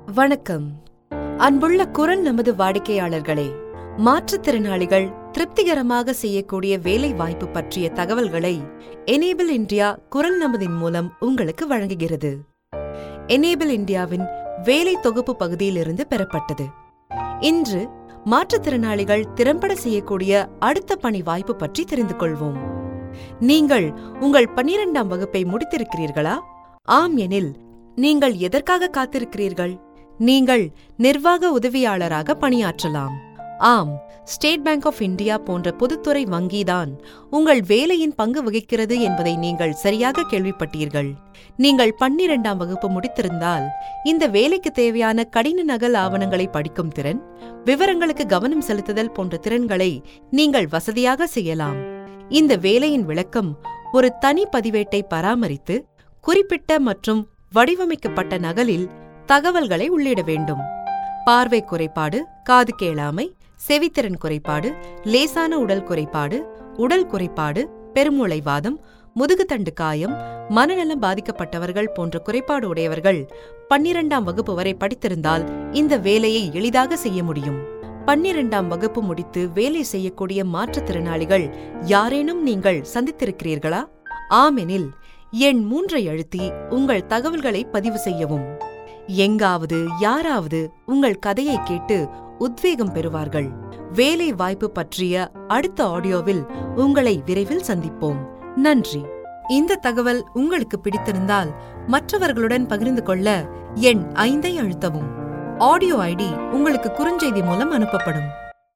வணக்கம் அன்புள்ள குரல் நமது வாடிக்கையாளர்களே மாற்றுத்திறனாளிகள் திருப்திகரமாக செய்யக்கூடிய வேலை வாய்ப்பு பற்றிய தகவல்களை எனேபிள் இந்தியா குரல் நமதின் மூலம் உங்களுக்கு வழங்குகிறது எனேபிள் இந்தியாவின் வேலை தொகுப்பு பகுதியிலிருந்து பெறப்பட்டது இன்று மாற்றுத்திறனாளிகள் திறம்பட செய்யக்கூடிய அடுத்த பணி வாய்ப்பு பற்றி தெரிந்து கொள்வோம் நீங்கள் உங்கள் பன்னிரெண்டாம் வகுப்பை முடித்திருக்கிறீர்களா ஆம் எனில் நீங்கள் எதற்காக காத்திருக்கிறீர்கள் நீங்கள் நிர்வாக உதவியாளராக பணியாற்றலாம் ஆம் ஸ்டேட் பேங்க் ஆஃப் இந்தியா போன்ற பொதுத்துறை வங்கிதான் உங்கள் வேலையின் பங்கு வகிக்கிறது என்பதை நீங்கள் சரியாக கேள்விப்பட்டீர்கள் நீங்கள் பன்னிரெண்டாம் வகுப்பு முடித்திருந்தால் இந்த வேலைக்கு தேவையான கடின நகல் ஆவணங்களை படிக்கும் திறன் விவரங்களுக்கு கவனம் செலுத்துதல் போன்ற திறன்களை நீங்கள் வசதியாக செய்யலாம் இந்த வேலையின் விளக்கம் ஒரு தனி பதிவேட்டை பராமரித்து குறிப்பிட்ட மற்றும் வடிவமைக்கப்பட்ட நகலில் தகவல்களை உள்ளிட வேண்டும் பார்வை குறைபாடு காது கேளாமை செவித்திறன் குறைபாடு லேசான உடல் குறைபாடு உடல் குறைபாடு பெருமூளைவாதம் முதுகுத்தண்டு காயம் மனநலம் பாதிக்கப்பட்டவர்கள் போன்ற குறைபாடு உடையவர்கள் பன்னிரண்டாம் வகுப்பு வரை படித்திருந்தால் இந்த வேலையை எளிதாக செய்ய முடியும் பன்னிரண்டாம் வகுப்பு முடித்து வேலை செய்யக்கூடிய மாற்றுத்திறனாளிகள் யாரேனும் நீங்கள் சந்தித்திருக்கிறீர்களா ஆமெனில் எண் மூன்றை அழுத்தி உங்கள் தகவல்களை பதிவு செய்யவும் எங்காவது யாராவது உங்கள் கதையை கேட்டு உத்வேகம் பெறுவார்கள் வேலை வாய்ப்பு பற்றிய அடுத்த ஆடியோவில் உங்களை விரைவில் சந்திப்போம் நன்றி இந்த தகவல் உங்களுக்கு பிடித்திருந்தால் மற்றவர்களுடன் பகிர்ந்து கொள்ள எண் ஐந்தை அழுத்தவும் ஆடியோ ஐடி உங்களுக்கு குறுஞ்செய்தி மூலம் அனுப்பப்படும்